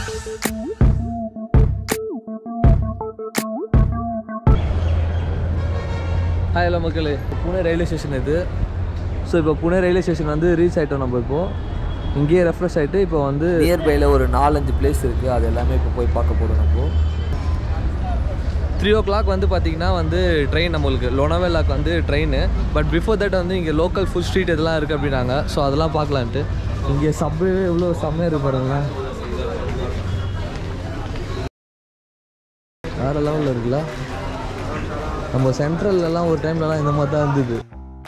Hi hello மக்களே Pune railway station இது so இப்போ புனே ரயில்வே ஸ்டேஷன் வந்து ரீச் ஆகிட்டோம் நம்ம இப்போது இங்கேயே ரெஃப்ரெஷ் ஆகிட்டு இப்போ வந்து நியர்பையில் ஒரு நாலஞ்சு பிளேஸ் இருக்குது அது எல்லாமே இப்போ போய் பார்க்க போகிறோம் நம்ம த்ரீ ஓ கிளாக் வந்து பார்த்தீங்கன்னா வந்து ட்ரெயின் நம்மளுக்கு லொனவேலாக்கு வந்து ட்ரெயின் பட் பிஃபோர் தட் வந்து இங்கே லோக்கல் ஃபுட் ஸ்ட்ரீட் இதெல்லாம் இருக்குது அப்படின்னாங்க ஸோ அதெல்லாம் பார்க்கலான்ட்டு இங்கே சப்வே இவ்வளோ செம்மையாக இருக்கு பாருங்களேன் வேறு லெவலில் இருக்குல்ல நம்ம சென்ட்ரல்லலாம் ஒரு டைம்லலாம் இந்த மாதிரி தான் இருந்தது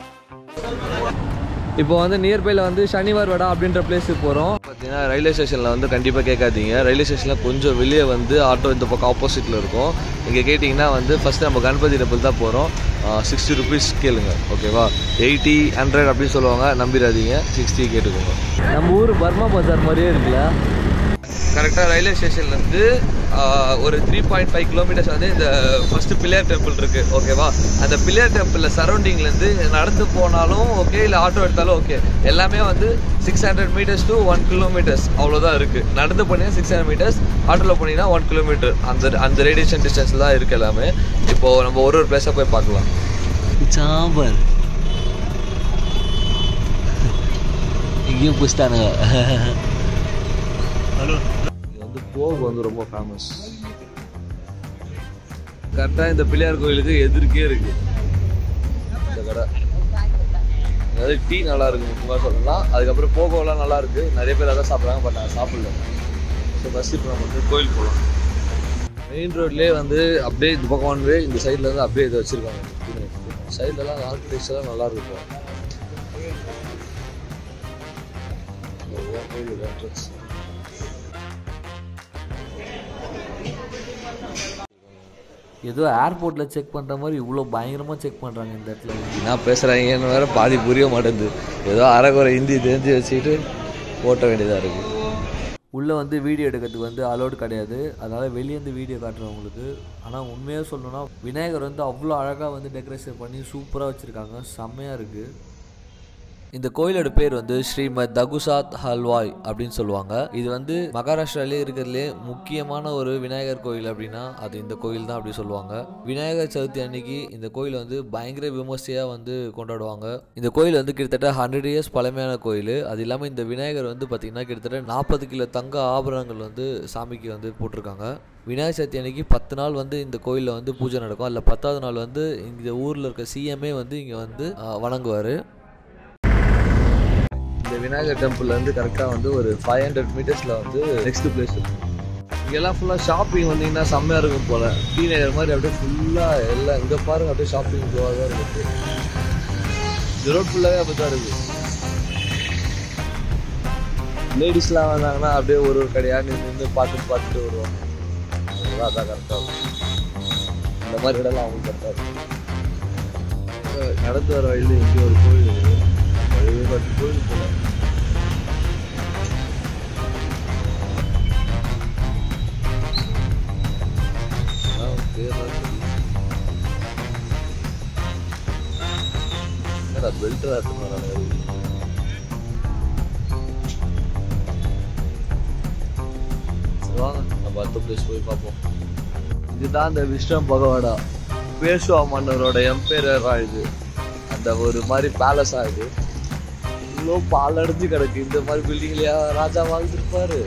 இப்போ வந்து நியர்பையில் வந்து சனிவார் வடா அப்படின்ற பிளேஸுக்கு போகிறோம் பார்த்தீங்கன்னா ரயில்வே ஸ்டேஷனில் வந்து கண்டிப்பாக கேட்காதீங்க ரயில்வே ஸ்டேஷனில் கொஞ்சம் வெளியே வந்து ஆட்டோ இந்த பக்கம் ஆப்போசிட்டில் இருக்கும் இங்கே கேட்டிங்கன்னா வந்து ஃபஸ்ட்டு நம்ம கணபதி டெம்பிள் தான் போகிறோம் சிக்ஸ்டி ருபீஸ் கேளுங்க ஓகேவா எயிட்டி ஹண்ட்ரட் அப்படின்னு சொல்லுவாங்க நம்பிடாதீங்க சிக்ஸ்டி கேட்டுக்கோங்க நம்ம ஊர் பர்மா பஜார் மாதிரியே இருக்குல்ல கரெக்டாக ரயில்வே ஸ்டேஷன்லேருந்து ஒரு த்ரீ பாயிண்ட் ஃபைவ் கிலோமீட்டர்ஸ் வந்து இந்த ஃபஸ்ட்டு பிள்ளையார் டெம்பிள் இருக்குது ஓகேவா அந்த பிள்ளையார் டெம்பிளில் சரௌண்டிங்லேருந்து நடந்து போனாலும் ஓகே இல்லை ஆட்டோ எடுத்தாலும் ஓகே எல்லாமே வந்து six hundred metres to one kilometres அவ்வளோதான் இருக்குது நடந்து போனீங்கன்னா சிக்ஸ் ஹண்ட்ரட் மீட்டர்ஸ் ஆட்டோவில் போனீங்கன்னா ஒன் கிலோமீட்டர் அந்த அந்த ரேடியேஷன் டிஸ்டன்ஸில் தான் இருக்குது எல்லாமே இப்போது நம்ம ஒரு ஒரு பிளேஸாக போய் பார்க்கலாம் சாம்பார் இங்கேயும் புஸ்தானுங்க இது வந்து போக் வந்து ரொம்ப ஃபேமஸ் கரெக்டாக இந்த பிள்ளையார் கோயிலுக்கு எதிர்க்கே இருக்கு இந்த கடை அதாவது டீ நல்லா இருக்கு முக்கியமாக சொல்லலாம் அதுக்கப்புறம் போகோலாம் நல்லா இருக்கு நிறைய பேர் அதான் சாப்பிட்றாங்க பட் நான் சாப்பிடல ஸோ ஃபஸ்ட் இப்போ நம்ம வந்து கோயில் போகலாம் மெயின் ரோட்லேயே வந்து அப்படியே இந்த பக்கம் ஒன் வே இந்த சைடில் வந்து அப்படியே இதை வச்சுருக்காங்க சைட்லலாம் ஆர்கிடெக்சர்லாம் நல்லா இருக்கும் இதுதான் கோயிலோட entrance. ஏதோ ஏர்போர்ட்டில் செக் பண்ணுற மாதிரி இவ்வளோ பயங்கரமாக செக் பண்ணுறாங்க இந்த இடத்துல என்ன பேசுகிறாங்கன்னு வேற பாதி புரிய மாட்டேங்குது ஏதோ அரைக்குறை ஹிந்தி தெரிஞ்சு வச்சுக்கிட்டு ஓட்ட வேண்டியதாக இருக்குது உள்ளே வந்து வீடியோ எடுக்கிறதுக்கு வந்து அலோடு கிடையாது அதனால் வெளியேருந்து வீடியோ காட்டுறவங்களுக்கு ஆனால் உண்மையாக சொல்லணும்னா விநாயகர் வந்து அவ்வளோ அழகாக வந்து டெக்கரேஷன் பண்ணி சூப்பராக வச்சுருக்காங்க செம்மையாக இருக்குது இந்த கோயிலோட பேர் வந்து ஸ்ரீமத் தகுசாத் ஹல்வாய் அப்படின்னு சொல்லுவாங்க இது வந்து மகாராஷ்டிராலே இருக்கிறதுலே முக்கியமான ஒரு விநாயகர் கோயில் அப்படின்னா அது இந்த கோயில் தான் அப்படி சொல்லுவாங்க விநாயகர் சதுர்த்தி அன்னைக்கு இந்த கோயில் வந்து பயங்கர விமர்சையாக வந்து கொண்டாடுவாங்க இந்த கோயில் வந்து கிட்டத்தட்ட ஹண்ட்ரட் இயர்ஸ் பழமையான கோயில் அது இல்லாமல் இந்த விநாயகர் வந்து பார்த்திங்கன்னா கிட்டத்தட்ட நாற்பது கிலோ தங்க ஆபரணங்கள் வந்து சாமிக்கு வந்து போட்டிருக்காங்க விநாயகர் சதுர்த்தி அன்னைக்கு பத்து நாள் வந்து இந்த கோயிலில் வந்து பூஜை நடக்கும் அதில் பத்தாவது நாள் வந்து இந்த ஊரில் இருக்க சிஎம்ஏ வந்து இங்கே வந்து வணங்குவார் இந்த விநாயகர் டெம்பிள்ல இருந்து கரெக்டாக வந்து ஒரு ஃபைவ் ஹண்ட்ரட் மீட்டர்ஸில் வந்து நெக்ஸ்ட் பிளேஸ் இங்கெல்லாம் ஃபுல்லாக ஷாப்பிங் வந்தீங்கன்னா செம்மையாக இருக்கும் போல டி நகர் மாதிரி அப்படியே ஃபுல்லாக எல்லாம் இங்கே பாருங்க அப்படியே ஷாப்பிங் இதுவாக தான் இருக்கு இந்த ரோட் ஃபுல்லாகவே அப்படி தான் இருக்கு லேடிஸ்லாம் வந்தாங்கன்னா அப்படியே ஒரு ஒரு கடையாக நின்று நின்று பார்த்துட்டு பார்த்துட்டு வருவாங்க அதெல்லாம் அதான் கரெக்டாக இருக்கும் இந்த மாதிரி இடம்லாம் அவங்களுக்கு கரெக்டாக இருக்கும் அஹ் நடந்து வர வழியில் இங்கே ஒரு கோயில் இருக்குது வழியே பார்த்து கோயில் போல அதான் பேர்லாம் தெரியல. என்னடா பெல்ட் தான் எடுத்துன்னு வராங்க சரி வாங்க நம்ம அடுத்த பிளேஸ் போய் பார்ப்போம் இதுதான் இந்த விஷ்ணம் பகவாடா பேஷ்வா மன்னரோட எம்பேரரா இது அந்த ஒரு மாதிரி பேலஸா இது இவ்வளோ பால் அடைஞ்சு கிடக்கு இந்த மாதிரி பில்டிங்லயா ராஜா வாழ்ந்துருப்பாரு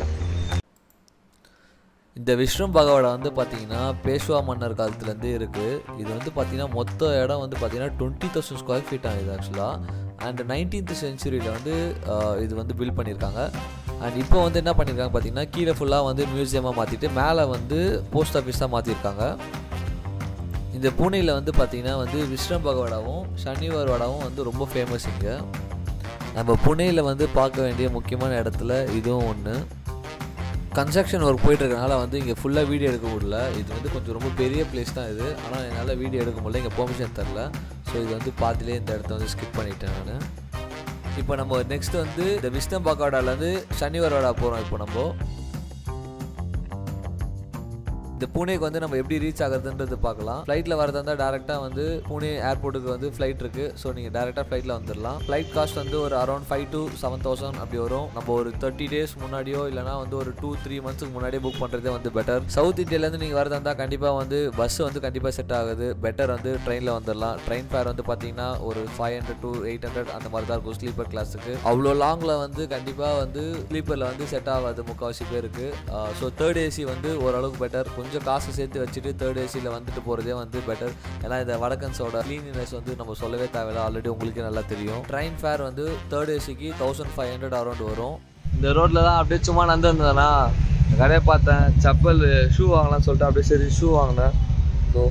இந்த விஷ்ணு பகவாடா வந்து பார்த்தீங்கன்னா பேஷ்வா மன்னர் காலத்துலேருந்தே இருக்குது இது வந்து பார்த்தீங்கன்னா மொத்த இடம் வந்து பார்த்தீங்கன்னா டுவெண்ட்டி தௌசண்ட் ஸ்கொயர் ஃபீட் ஆகுது ஆக்சுவலாக அண்ட் நைன்டீன்த் சென்ச்சுரியில் வந்து ஆஹ், இது வந்து பில்ட் பண்ணியிருக்காங்க அண்ட் இப்போ வந்து என்ன பண்ணியிருக்காங்க பார்த்தீங்கன்னா கீழே ஃபுல்லாக வந்து மியூசியமாக மாற்றிட்டு மேலே வந்து போஸ்ட் ஆஃபீஸாக மாற்றிருக்காங்க இந்த பூனேயில் வந்து பார்த்தீங்கன்னா வந்து விஷ்ணு பகவாடாவும் சனிவார் வடாவும் வந்து ரொம்ப ஃபேமஸ் இங்கே நம்ம புனேயில் வந்து பார்க்க வேண்டிய முக்கியமான இடத்துல இதுவும் ஒன்று கன்ஸ்ட்ரக்ஷன் ஒர்க் போயிட்டு இருக்கனால வந்து இங்கே ஃபுல்லாக வீடியோ எடுக்க முடியல இது வந்து கொஞ்சம் ரொம்ப பெரிய பிளேஸ் தான் இது ஆனால் என்னால் வீடியோ எடுக்க முடியல இங்கே பெர்மிஷன் தரல ஸோ இது வந்து பாதிலே இந்த இடத்த வந்து ஸ்கிப் பண்ணிட்டேன் நான் இப்போ நம்ம நெக்ஸ்ட் வந்து இந்த விஷ்ணு பக்காடாலேருந்து சனிவாரோடா போகிறோம் இப்போ நம்ம இந்த பூனேக்கு வந்து நம்ம எப்படி ரீச் ஆகுறதுன்றது பார்க்கலாம் ஃப்ளைட்டில் வரதா இருந்தால் டேரெக்டாக வந்து பூனே ஏர்போர்ட்டுக்கு வந்து ஃப்ளைட் இருக்குது ஸோ நீங்கள் டேரெக்டாக ஃப்ளைட்டில் வந்துடலாம் ஃப்ளைட் காஸ்ட் வந்து ஒரு around five to seven thousand அப்படி வரும் நம்ம ஒரு தேர்ட்டி டேஸ் முன்னாடியோ இல்லைனா வந்து ஒரு டூ த்ரீ மந்த்ஸ்க்கு முன்னாடியே புக் பண்ணுறதே வந்து பெட்டர் சவுத் இந்தியாவிலேருந்து நீங்கள் வரதா இருந்தால் கண்டிப்பாக வந்து பஸ் வந்து கண்டிப்பாக செட் ஆகுது பெட்டர் வந்து ட்ரெயினில் வந்துடலாம் ட்ரெயின் ஃபேர் வந்து பார்த்தீங்கன்னா ஒரு five hundred to eight hundred அந்த மாதிரி தான் இருக்கும் ஸ்லீப்பர் கிளாஸுக்கு அவ்வளோ லாங்கில் வந்து கண்டிப்பாக வந்து ஸ்லீப்பரில் வந்து செட் ஆகாது முக்கால்வாசி பேருக்கு ஸோ தேர்ட் ஏசி வந்து ஓரளவுக்கு பெட்டர் கொஞ்சம் காசு சேர்த்து வச்சுட்டு தேர்ட் ஏசியில் வந்துட்டு போகிறதே வந்து பெட்டர் ஏன்னா இந்த வடக்கன்ஸோட க்ளீனினஸ் வந்து நம்ம சொல்லவே தேவையில்ல ஆல்ரெடி உங்களுக்கே நல்லா தெரியும் ட்ரெயின் ஃபேர் வந்து தேர்ட் ஏசிக்கு தௌசண்ட் ஃபைவ் ஹண்ட்ரட் அரௌண்ட் வரும் இந்த ரோட்ல தான் அப்படியே சும்மா நடந்துருந்தேனா கடையை பார்த்தேன் செப்பல் ஷூ வாங்கலாம்னு சொல்லிட்டு அப்படியே சரி ஷூ வாங்கினேன் இதோ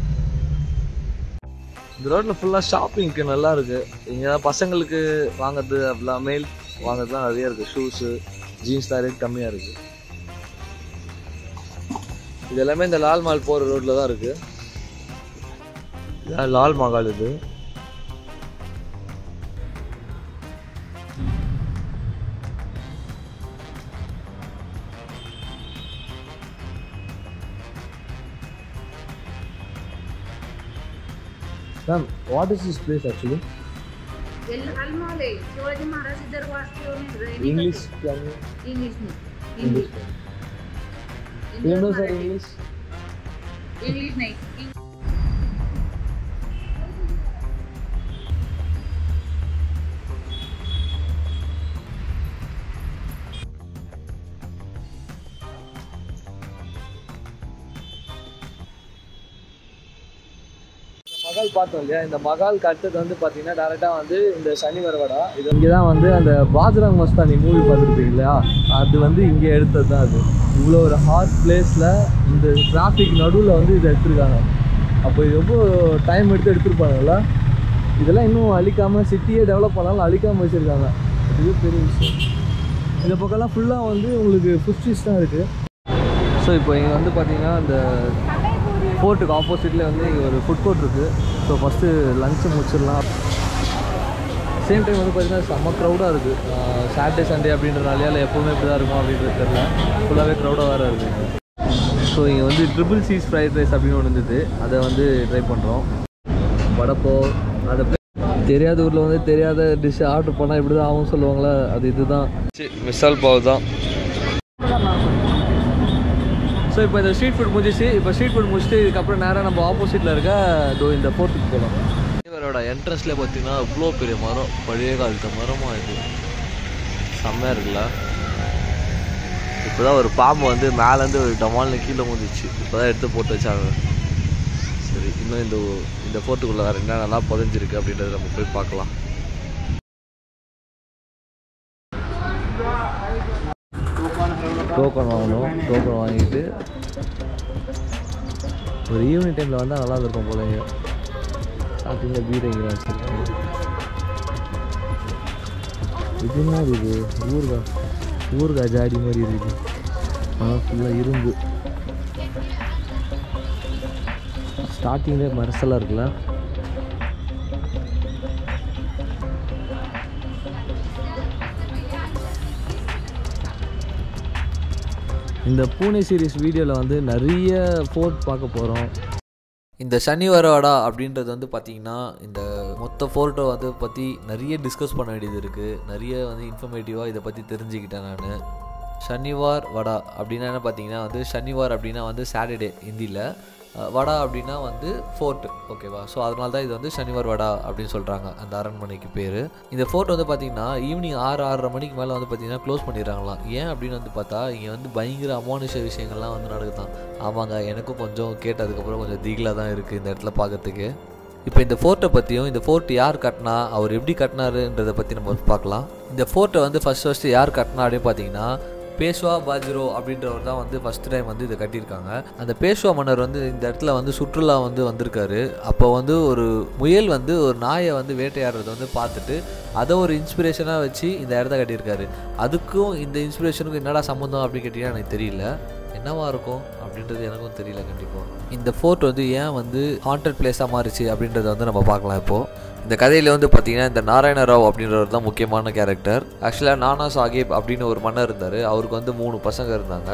இந்த ரோட்ல ஃபுல்லாக ஷாப்பிங்க்கு நல்லா இருக்கு இங்கே பசங்களுக்கு வாங்குறது அப்படிலாம் மேல் வாங்குறதுலாம் நிறைய இருக்கு ஷூஸு ஜீன்ஸ் தான் ரேட் கம்மியாக இருக்கு இது எல்லாமே இந்த லால் மால் போகிற ரோட்ல தான் இருக்கு இதான் லால் மகால் இது ma'am what is this place actually अलमाल आहे शिवाजी महाराज दरवाजा इंग्लिश इंग्लिश नाही English English you know sir English English नाही மகால் பார்த்தோம் இல்லையா இந்த மகால் அடுத்தது வந்து பார்த்தீங்கன்னா டேரெக்டாக வந்து இந்த சனி வரவடா இது இங்கே தான் வந்து அந்த பாஜ்ரங் மஸ்தானி மூவி பார்த்துருப்பீங்க இல்லையா அது வந்து இங்கே எடுத்தது தான் அது இவ்வளோ ஒரு ஹாட் பிளேஸில் இந்த டிராஃபிக் நடுவில் வந்து இதை எடுத்திருக்காங்க அப்போ இது எவ்வளோ டைம் எடுத்து எடுத்துருப்பாங்கல்ல இதெல்லாம் இன்னும் அழிக்காமல் சிட்டியே டெவலப் பண்ணாலும் அழிக்காமல் வச்சுருக்காங்க இது பெரிய விஷயம் இந்த பக்கம்லாம் ஃபுல்லாக வந்து உங்களுக்கு ஃபுட் தான் இருக்குது ஸோ இப்போ இங்கே வந்து பார்த்தீங்கன்னா இந்த ஃபோர்ட்டுக்கு ஆப்போசிட்லேயே வந்து இங்கே ஒரு ஃபுட் கோர்ட் இருக்குது ஸோ ஃபஸ்ட்டு லஞ்சு முடிச்சிடலாம் சேம் டைம் வந்து பார்த்தீங்கன்னா செம்ம க்ரௌடாக இருக்குது சாட்டர்டே சண்டே அப்படின்றனாலே இல்லை எப்போவுமே இப்படி தான் இருக்கும் அப்படின்றது தெரியல ஃபுல்லாகவே க்ரௌடாக வேறு இருக்குது ஸோ இங்கே வந்து ட்ரிபிள் சீஸ் ஃப்ரைட் ரைஸ் அப்படின்னு ஒன்று இருந்தது அதை வந்து ட்ரை பண்ணுறோம் வடப்போ அதை தெரியாத ஊரில் வந்து தெரியாத டிஷ் ஆர்டர் பண்ணால் இப்படி தான் ஆகும் சொல்லுவாங்களே அது இதுதான் மிசால் பாவ் தான் ஸோ இப்போ இந்த ஸ்ட்ரீட் ஃபுட் முடிஞ்சிச்சு இப்போ ஸ்ட்ரீட் ஃபுட் முடிச்சுட்டு இதுக்கப்புறம் நேராக நம்ம ஆப்போசிட்டில் இருக்க இதோ இந்த ஃபோர்ட்டுக்கு போகலாம் இவரோட என்ட்ரன்ஸ்லேயே பார்த்தீங்கன்னா இவ்வளோ பெரிய மரம் பழைய காலத்து மரமாக இது செம்மையாக இருக்குல்ல இப்போ தான் ஒரு பாம்பு வந்து மேலேருந்து ஒரு டமால்னு கீழே முதிச்சு இப்போ தான் எடுத்து போட்டு வச்சாங்க சரி இன்னும் இந்த இந்த ஃபோர்ட்டுக்குள்ளே வேறு என்ன நல்லா புதஞ்சிருக்கு அப்படின்றத நம்ம போய் பார்க்கலாம் டோக்கன் வாங்கணும் டோக்கன் வாங்கிட்டு ஒரு ஈவினிங் டைமில் வந்தால் நல்லா இருக்கும் போல ஸ்டார்டிங்கில் பீரங்கி வச்சுருக்கேன் இது என்ன இது ஊறுகாய் ஊறுகாய் ஜாடி மாதிரி இருக்குது ஆனால் ஃபுல்லாக இரும்பு ஸ்டார்டிங்லேயே மரசலாக இருக்குல்ல இந்த பூனே சீரிஸ் வீடியோவில் வந்து நிறைய ஃபோர்ட் பார்க்க போகிறோம் இந்த சனிவரவாடா அப்படின்றது வந்து பார்த்தீங்கன்னா இந்த மொத்த ஃபோர்ட்டோ வந்து பற்றி நிறைய டிஸ்கஸ் பண்ண வேண்டியது இருக்குது நிறைய வந்து இன்ஃபர்மேட்டிவாக இதை பற்றி தெரிஞ்சுக்கிட்டேன் நான் சனிவார் வடா அப்படின்னா என்ன பார்த்தீங்கன்னா வந்து சனிவார் அப்படின்னா வந்து சாட்டர்டே ஹிந்தியில் அஹ், வடா அப்படின்னா வந்து ஃபோர்ட் ஓகேவா ஸோ அதனால தான் இது வந்து சனிவார் வடா அப்படின்னு சொல்கிறாங்க அந்த அரண்மனைக்கு பேர் இந்த ஃபோர்ட் வந்து பார்த்தீங்கன்னா ஈவினிங் ஆறு ஆறரை மணிக்கு மேலே வந்து பார்த்தீங்கன்னா க்ளோஸ் பண்ணிடுறாங்களாம் ஏன் அப்படின்னு வந்து பார்த்தா இங்கே வந்து பயங்கர அமானுஷ விஷயங்கள்லாம் வந்து நடக்குதான் ஆமாங்க எனக்கும் கொஞ்சம் கேட்டதுக்கப்புறம் கொஞ்சம் திகிலாக தான் இருக்குது இந்த இடத்துல பார்க்கறதுக்கு இப்போ இந்த ஃபோர்ட்டை பற்றியும் இந்த ஃபோர்ட் யார் கட்டினா அவர் எப்படி கட்டினாருன்றதை பற்றி நம்ம பார்க்கலாம் இந்த ஃபோர்ட்டை வந்து ஃபஸ்ட் ஃபஸ்ட்டு யார் கட்டினா அப்படின்னு பார்த்தீங்கன்னா பேஷ்வா பாஜிரோ அப்படின்றவர் தான் வந்து ஃபஸ்ட் டைம் வந்து இதை கட்டியிருக்காங்க அந்த பேஷ்வா மன்னர் வந்து இந்த இடத்துல வந்து சுற்றுலா வந்து வந்திருக்காரு அப்போ வந்து ஒரு முயல் வந்து ஒரு நாயை வந்து வேட்டையாடுறதை வந்து பார்த்துட்டு அதை ஒரு இன்ஸ்பிரேஷனாக வச்சு இந்த இடத்த கட்டியிருக்காரு அதுக்கும் இந்த இன்ஸ்பிரேஷனுக்கும் என்னடா சம்மந்தம் அப்படின்னு கேட்டிங்கன்னா எனக்கு தெரியல என்னவா இருக்கும் அப்படின்றது எனக்கும் தெரியல கண்டிப்பாக இந்த ஃபோர்ட் வந்து ஏன் வந்து ஹாண்டட் பிளேஸாக மாறிச்சு அப்படின்றத வந்து நம்ம பார்க்கலாம் இப்போது இந்த கதையில் வந்து பார்த்தீங்கன்னா இந்த நாராயண ராவ் அப்படின்றவர் தான் முக்கியமான கேரக்டர் ஆக்சுவலாக நானா சாஹிப் அப்படின்னு ஒரு மன்னர் இருந்தார் அவருக்கு வந்து மூணு பசங்க இருந்தாங்க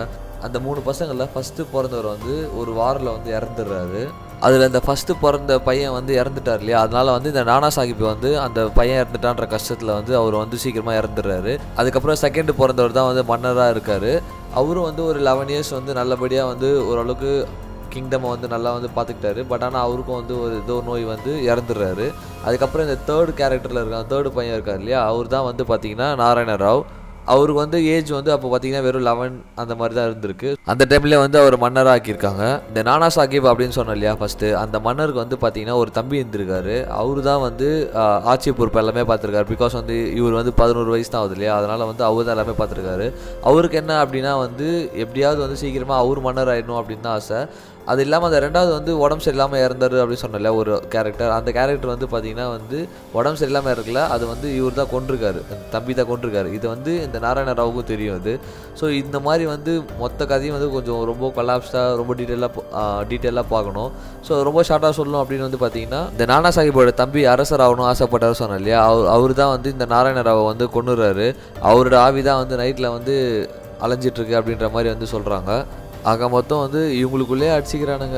அந்த மூணு பசங்களில் ஃபஸ்ட்டு பிறந்தவர் வந்து ஒரு வாரில் வந்து இறந்துடுறாரு அதில் இந்த ஃபஸ்ட்டு பிறந்த பையன் வந்து இறந்துட்டார் இல்லையா அதனால வந்து இந்த நானா சாஹிப் வந்து அந்த பையன் இறந்துட்டான்ற கஷ்டத்தில் வந்து அவர் வந்து சீக்கிரமாக இறந்துடுறாரு அதுக்கப்புறம் செகண்ட் பிறந்தவர் தான் வந்து மன்னராக இருக்கார் அவரும் வந்து ஒரு லெவன் இயர்ஸ் வந்து நல்லபடியாக வந்து ஓரளவுக்கு கிங்டமை வந்து நல்லா வந்து பார்த்துக்கிட்டாரு பட் ஆனால் அவருக்கும் வந்து ஒரு ஏதோ நோய் வந்து இறந்துடுறாரு அதுக்கப்புறம் இந்த தேர்ட் கேரக்டரில் இருக்காங்க தேர்டு பையன் இருக்கார் இல்லையா அவர் தான் வந்து பார்த்தீங்கன்னா நாராயண ராவ் அவருக்கு வந்து ஏஜ் வந்து அப்போ பார்த்தீங்கன்னா வெறும் லெவன் அந்த மாதிரி தான் இருந்திருக்கு அந்த டைம்ல வந்து அவர் மன்னராக ஆக்கியிருக்காங்க இந்த நானா சாஹிப் அப்படின்னு சொன்னோம் இல்லையா ஃபர்ஸ்ட் அந்த மன்னருக்கு வந்து பார்த்தீங்கன்னா ஒரு தம்பி இருந்திருக்காரு அவரு தான் வந்து ஆஹ், ஆட்சி பொறுப்பு எல்லாமே பார்த்துருக்காரு பிகாஸ் வந்து இவர் வந்து பதினோரு வயசு தான் ஆகுது இல்லையா அதனால வந்து அவர் தான் எல்லாமே பார்த்துருக்காரு அவருக்கு என்ன அப்படின்னா வந்து எப்படியாவது வந்து சீக்கிரமாக அவர் மன்னர் ஆயிடணும் அப்படின்னு தான் ஆசை அது இல்லாமல் அந்த ரெண்டாவது வந்து உடம்பு சரியில்லாமல் இறந்தாரு அப்படின்னு சொன்னல ஒரு கேரக்டர் அந்த கேரக்டர் வந்து பார்த்தீங்கன்னா வந்து உடம்பு சரியில்லாமல் இருக்கல அது வந்து இவர் தான் கொண்டிருக்காரு அந்த தம்பி தான் கொண்டிருக்காரு இது வந்து இந்த நாராயண ராவுக்கும் தெரியும் அது ஸோ இந்த மாதிரி வந்து மொத்த கதையும் வந்து கொஞ்சம் ரொம்ப கொலாப்ஸ்டாக ரொம்ப டீட்டெயிலாக டீட்டெயிலாக பார்க்கணும் ஸோ ரொம்ப ஷார்ட்டாக சொல்லணும் அப்படின்னு வந்து பார்த்தீங்கன்னா இந்த நானா சாஹிப்போட தம்பி அரசர் ஆகணும் ஆசைப்பட்டார் சொன்னேன் இல்லையா அவர் அவர் தான் வந்து இந்த நாராயண ராவை வந்து கொண்டுறாரு அவரோட ஆவி தான் வந்து நைட்டில் வந்து அலைஞ்சிட்டு இருக்கு அப்படின்ற மாதிரி வந்து சொல்கிறாங்க ஆக மொத்தம் வந்து இவங்களுக்குள்ளே அடிச்சுக்கிறானுங்க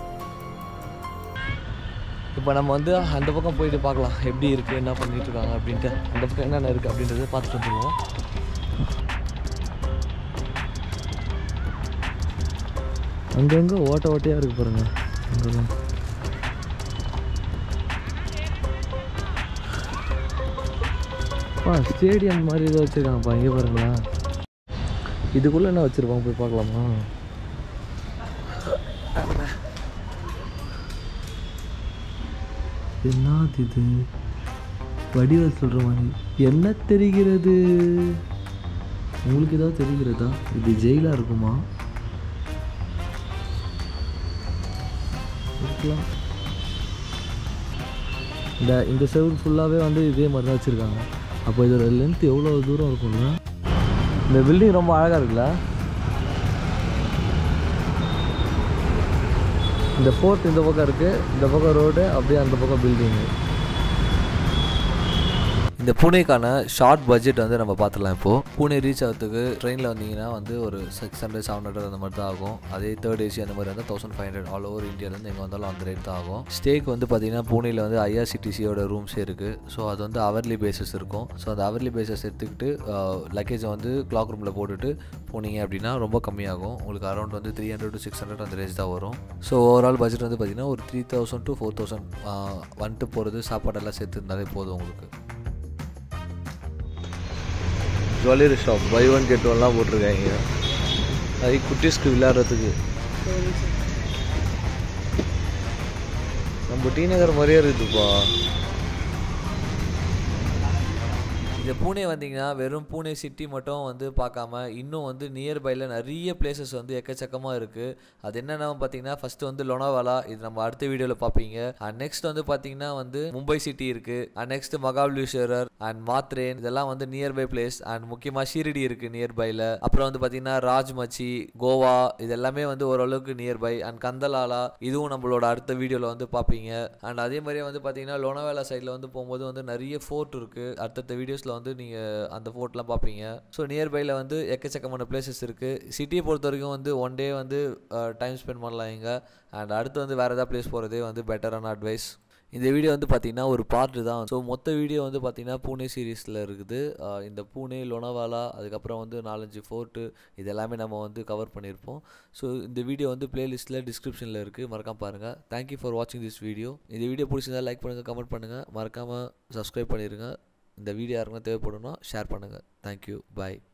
இப்போ நம்ம வந்து அந்த பக்கம் போயிட்டு பார்க்கலாம் எப்படி இருக்குது என்ன பண்ணிட்டு இருக்காங்க அப்படின்ட்டு அந்த பக்கம் என்னென்ன இருக்குது அப்படின்றத பார்த்துட்டு வந்துடுவோம் அங்கங்கே ஓட்ட ஓட்டையாக இருக்கு பாருங்க அங்கெல்லாம் பா ஸ்டேடியம் மாதிரி ஏதோ வச்சுருக்காங்கப்பா இங்கே பாருங்களா இதுக்குள்ளே என்ன வச்சுருப்பாங்க போய் பார்க்கலாமா என்னது இது வடிவல் சொல்கிற மாதிரி என்ன தெரிகிறது உங்களுக்கு ஏதாவது தெரிகிறதா இது ஜெயிலாக இருக்குமா இருக்கலாம் இந்த இந்த செவுர் ஃபுல்லாகவே வந்து இதே மாதிரி தான் வச்சுருக்காங்க அப்போ இதோட லென்த் எவ்வளோ தூரம் இருக்கும்ல இந்த பில்டிங் ரொம்ப அழகாக இருக்குல்ல இந்த ஃபோர்ட் இந்த பக்கம் இருக்குது இந்த பக்கம் ரோடு அப்படியே அந்த பக்கம் பில்டிங்கு இந்த பூனேக்கான ஷார்ட் பட்ஜெட் வந்து நம்ம பார்த்துடலாம் இப்போது பூனே ரீச் ஆகிறதுக்கு ட்ரெயினில் வந்தீங்கன்னா வந்து ஒரு சிக்ஸ் ஹண்ட்ரட் செவன் ஹண்ட்ரட் அந்த மாதிரி தான் ஆகும் அதே தேர்ட் ஏசி அந்த மாதிரி வந்து thousand five hundred all over இந்தியாவிலேருந்து எங்கே வந்தாலும் அந்த ரேட் தான் ஆகும் ஸ்டேக்கு வந்து பார்த்தீங்கன்னா பூனேயில் வந்து ஐஆர்சிடிசியோட ரூம்ஸ் இருக்குது ஸோ அது வந்து அவர்லி பேசிஸ் இருக்கும் ஸோ அந்த அவர்லி பேசிஸ் எடுத்துக்கிட்டு லக்கேஜை வந்து கிளாக் ரூமில் போட்டுட்டு போனீங்க அப்படின்னா ரொம்ப கம்மியாகும் உங்களுக்கு அரௌண்ட் வந்து three hundred to six hundred அந்த ரேஞ்ச் தான் வரும் ஸோ ஓவரால் பட்ஜெட் வந்து பார்த்தீங்கன்னா ஒரு three thousand to four thousand வந்துட்டு போகிறது சாப்பாடெல்லாம் சேர்த்து இருந்தாலே போதும் உங்களுக்கு jewellery shop buy one get ஒன்லாம் போட்டிருக்காங்க அது குட்டீஸ்க்கு விளையாடுறதுக்கு நம்ம டி நகர் மாதிரியே இருக்குதுப்பா இந்த பூனே வந்தீங்கன்னா வெறும் பூனே சிட்டி மட்டும் வந்து பார்க்காம இன்னும் வந்து நியர்பையில் நிறைய பிளேசஸ் வந்து எக்கச்சக்கமாக இருக்குது அது என்னென்ன பார்த்தீங்கன்னா ஃபர்ஸ்ட் வந்து லொனாவாலா இது நம்ம அடுத்த வீடியோவில் பார்ப்பீங்க அண்ட் நெக்ஸ்ட் வந்து பார்த்தீங்கன்னா வந்து மும்பை சிட்டி இருக்குது and next Mahabaleshwar and Matheran இதெல்லாம் வந்து நியர்பை பிளேஸ் அண்ட் முக்கியமாக ஷீரடி இருக்குது நியர்பையில் அப்புறம் வந்து பார்த்தீங்கன்னா ராஜ்மச்சி கோவா இது எல்லாமே வந்து ஓரளவுக்கு நியர்பை அண்ட் கந்தலாலா இதுவும் நம்மளோட அடுத்த வீடியோவில் வந்து பார்ப்பீங்க அண்ட் அதே மாதிரியே வந்து பார்த்தீங்கன்னா லோனாவேலா சைடில் வந்து போகும்போது வந்து நிறைய ஃபோர்ட் இருக்குது அடுத்தடுத்த வீடியோஸில் வந்து நீங்கள் அந்த ஃபோர்ட்லாம் பார்ப்பீங்க ஸோ நியர்பையில் வந்து எக்கச்சக்கமான பிளேசஸ் இருக்குது சிட்டியை பொறுத்த வரைக்கும் வந்து ஒன் டே வந்து டைம் ஸ்பெண்ட் பண்ணலாம் இங்கே அண்ட் அடுத்து வந்து வேறு ஏதாவது பிளேஸ் போகிறதே வந்து பெட்டரான அட்வைஸ் இந்த வீடியோ வந்து பார்த்தீங்கன்னா ஒரு பார்ட்டு தான் ஸோ மொத்த வீடியோ வந்து பார்த்தீங்கன்னா பூனே சீரீஸில் இருக்குது அஹ் இந்த பூனே லொனாவாலா அதுக்கப்புறம் வந்து நாலஞ்சு ஃபோர்ட்டு இது எல்லாமே நம்ம வந்து கவர் பண்ணியிருப்போம் ஸோ இந்த வீடியோ வந்து பிளேலிஸ்ட்டில் டிஸ்கிரிப்ஷனில் இருக்குது மறக்காம பாருங்கள் தேங்க்யூ ஃபார் வாட்சிங் திஸ் வீடியோ இந்த வீடியோ பிடிச்சிருந்தா லைக் பண்ணுங்கள் கமெண்ட் பண்ணுங்கள் மறக்காமல் சப்ஸ்கிரைப் பண்ணிடுங்க இந்த வீடியோ யாருக்குன்னா தேவைப்படும்னா ஷேர் பண்ணுங்கள் தேங்க்யூ பாய்